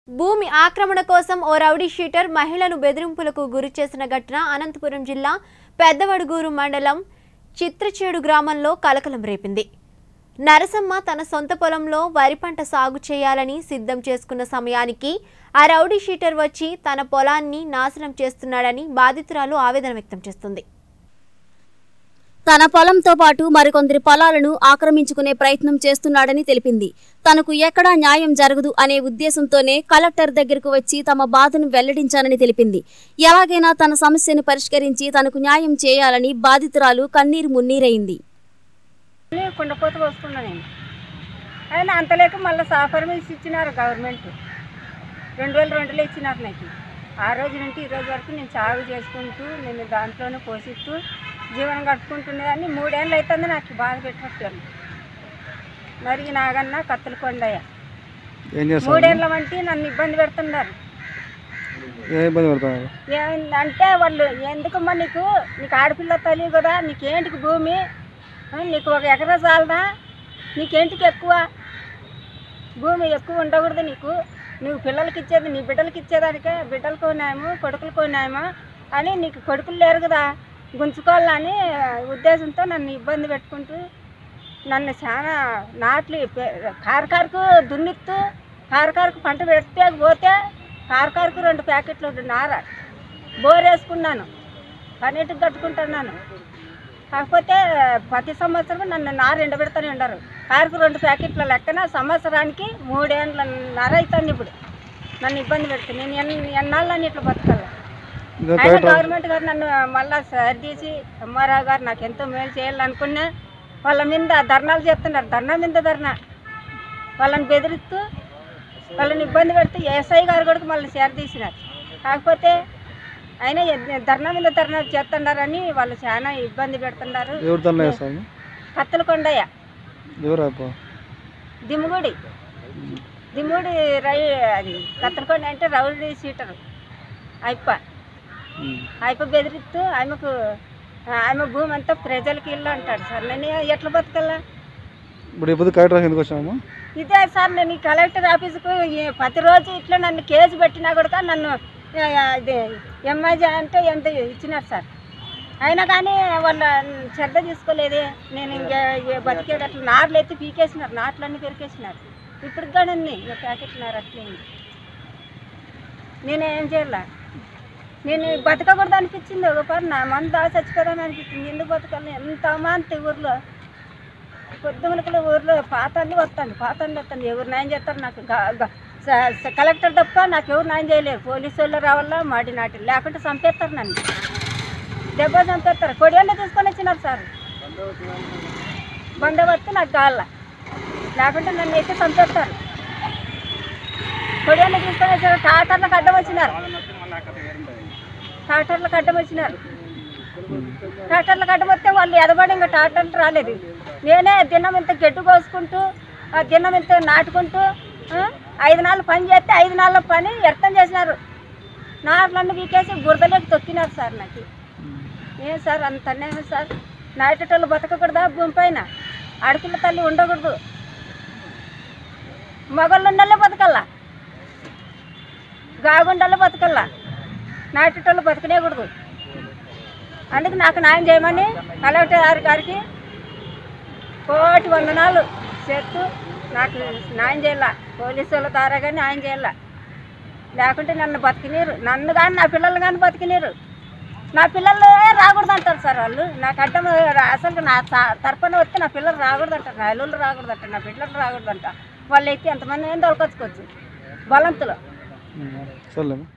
భూమి ఆక్రమణ కోసం ఓ రౌడీ షీటర్ మహిళను బెదిరింపులకు గురి చేసిన ఘటన అనంతపురం జిల్లా పెద్దవడుగూరు మండలం చిత్రచేడు గ్రామంలో కలకలం రేపింది నరసమ్మ తన సొంత పొలంలో వరి పంట సాగు చేయాలని సిద్ధం చేసుకున్న సమయానికి ఆ రౌడీ షీటర్ వచ్చి తన పొలాన్ని నాశనం చేస్తున్నాడని బాధితురాలు ఆవేదన వ్యక్తం చేస్తుంది తన పొలంతో పాటు మరికొందరి పొలాలను ఆక్రమించుకునే ప్రయత్నం చేస్తున్నాడని తెలిపింది తనకు ఎక్కడా న్యాయం జరగదు అనే ఉద్దేశంతోనే కలెక్టర్ దగ్గరకు వచ్చి తమ బాధను వెల్లడించానని తెలిపింది ఎలాగైనా తన సమస్యను పరిష్కరించి తనకు న్యాయం చేయాలని బాధితురాలు కన్నీరు మున్నీరైంది మళ్ళీ కుండపోత పోసుకున్నా నేను అయినా అంతలేక మళ్ళీ సాఫర్ మీద ఇచ్చినారు గవర్నమెంట్ రెండు వేల రెండులో ఇచ్చినారు నాకు ఆ రోజు నుండి ఈ రోజు వరకు నేను సాగు చేసుకుంటూ నేను దాంట్లోనే పోషిస్తూ జీవనం కట్టుకుంటున్నదాన్ని మూడేళ్ళు అవుతుంది నాకు బాధ పెట్టట్లేదు మరి నాగన్న కత్తుల కొండయ్య ఏం చేస్తారు మూడేళ్ళ వంటి నన్ను ఇబ్బంది పెడుతున్నారు ఏ ఇబ్బంది పడుతున్నారు అంటే వాళ్ళు ఎందుకమ్మా నీకు నీకు ఆడపిల్ల తల్లి కదా నీకేంటికి భూమి ఆ, నీకు ఒక ఎకరా చాలదా నీకేంటికి ఎక్కువ భూమి ఎక్కువ ఉండకూడదు నీకు నువ్వు పిల్లలకి ఇచ్చేది నీ బిడ్డలకి ఇచ్చేదానికే బిడ్డలకు కొన్నాము కొడుకులకు కొన్నాము అని నీకు కొడుకులు లేరు కదా గుంజుకోవాలని ఉద్దేశంతో నన్ను ఇబ్బంది పెట్టుకుంటూ నన్ను చాలా నాట్లు పె- కారకారకు దున్నిత్తూ కారకారకు పంట పెడితే పోతే కారకారకు రెండు ప్యాకెట్లు నార బోర్ వేసుకున్నాను పన్నెండుకి కట్టుకుంటున్నాను కాకపోతే ప్రతి సంవత్సరం నన్ను నార ఎండబెడతానే ఉండరు కారుకు రెండు ప్యాకెట్ల లెక్కన సంవత్సరానికి మూడేళ్ళ నర అవుతుంది ఇప్పుడు నన్ను ఇబ్బంది పెడుతుంది నేను ఎన్ని ఎన్నాళ్ళని ఇట్లా బతకాలి ఇంకా అయినా కలెక్టర్ గవర్నమెంట్ గారు నన్ను మళ్ళా సరిదీసి ఎంఆర్ఆ గారు నాకు ఎంతో మేలు చేయాలనుకున్నా వాళ్ళ మీద ధర్నాలు చేస్తున్నారు ధర్నా మీద ధర్నా వాళ్ళని బెదిరిస్తూ వాళ్ళని ఇబ్బంది పెడుతూ ఎస్ఐ గారు కూడా మళ్ళీ చేరదీసినారు కాకపోతే అయినా ఎ- ధర్నా మీద ధర్నా చేస్తున్నారని వాళ్ళు చాలా ఇబ్బంది పెడుతున్నారు ఎవరు తన వేస్తాము కత్తుల కొండయ్య ఎవరు అప్ప దిమ్ముగుడి దిమ్ముడి రై అది కత్తలకొండ అంటే రౌడీ సీటరు అయిప అయిప బెదిరిస్తూ ఆమెకు ఆమె భూమి అంతా ప్రజలకి ఇల్లు అంటాడు సార్ నేను ఎట్లా బతకల్లా ఇప్పుడు ఎప్పుడు కలెక్టర్ ఎందుకు వచ్చాము ఇదే సార్ నేను ఈ కలెక్టర్ ఆఫీస్కు ఈ ప్రతిరోజు ఇట్లా నన్ను కేసు పెట్టినా కూడా నన్ను ఆ, ఇది ఎంఐజీ అంటే ఎంత ఇచ్చినారు సార్ అయినా కానీ వాళ్ళ శ్రద్ధ తీసుకోలేదే నేను ఇంకా ఏ బతికేటట్లు నాట్లు ఎత్తి పీకేసినారు నాట్లన్నీ పెరికేసినారు ఇప్పుడు కానీ ఉంది ఇక ప్యాకెట్ నారు అట్లే ఉంది నేనేం చేయాల నేను బతకకూడదు అనిపించింది ఒక పని నా మంది దాచి చచ్చిపోదాని అనిపించింది ఎందుకు బతకాలి ఎంత అమాంతి ఊర్లో పొద్దుమలకల ఊర్లో పాతాన్ని వస్తాను పాతాన్ని వస్తాను ఎవరు న్యాయం చేస్తారు నాకు గ- గ- స- స- కలెక్టర్ తప్ప నాకు ఎవరు న్యాయం చేయలేరు పోలీసు వాళ్ళు రావాలా మాటి నాటి లేకుంటే చంపేస్తారు నన్ను దెబ్బ చంపేస్తారు కొడియాన్ని తీసుకొని వచ్చినారు సార్ బందోబస్తు నాకు కావాల లేకుంటే నన్ను అయితే చంపేస్తారు కొడియాన్ని తీసుకొని వచ్చారు టాటర్లకు అడ్డం వచ్చినారు టాటర్లకు అడ్డం వచ్చినారు ట్రాక్టర్లకు అడ్డం వస్తే వాళ్ళు ఎదబడి ఇంకా ట్రాక్టర్లు రాలేదు నేనే దినం ఇంత గడ్డు కోసుకుంటూ ఆ దినం ఇంత నాటుకుంటూ ఆ, ఐదు నాలుగు పని చేస్తే ఐదు నాలుగు పని వ్యర్థం చేసినారు నాట్లన్నీ వీకేసి బురదలోకి తొక్కినారు సార్ నాకు ఏం సార్ అంత అన్యాయం సార్ నాటేటోళ్ళు బతకకూడదా భూమి పైన ఆడపిల్ల తల్లి ఉండకూడదు మగళ్ళు ఉన్నోళ్ళే బతకల్లా గాగుండల్లో బతకల్లా నాటేటోళ్ళు బతకనేకూడదు అందుకు నాకు న్యాయం చేయమని కలెక్టర్ గారి గారికి కోటి వందనాలు చెప్తూ నాకు న్యాయం చేయాల పోలీసు వాళ్ళ ద్వారా కానీ న్యాయం చేయాల లేకుంటే నన్ను బతికినీరు నన్ను కానీ నా పిల్లలు కానీ బతికినీరు నా పిల్లలు రాకూడదు అంటారు సార్ వాళ్ళు నాకు అడ్డం అసలు నా త- తరపున వస్తే నా పిల్లలు రాకూడదు అంటారు నా ఇల్లు రాకూడదు అంటారు నా బిడ్డలు రాకూడదు అంట వాళ్ళు ఎక్కి ఎంతమంది ఏం దొరకొచ్చుకోవచ్చు బలంతులు సర్లేమ్మా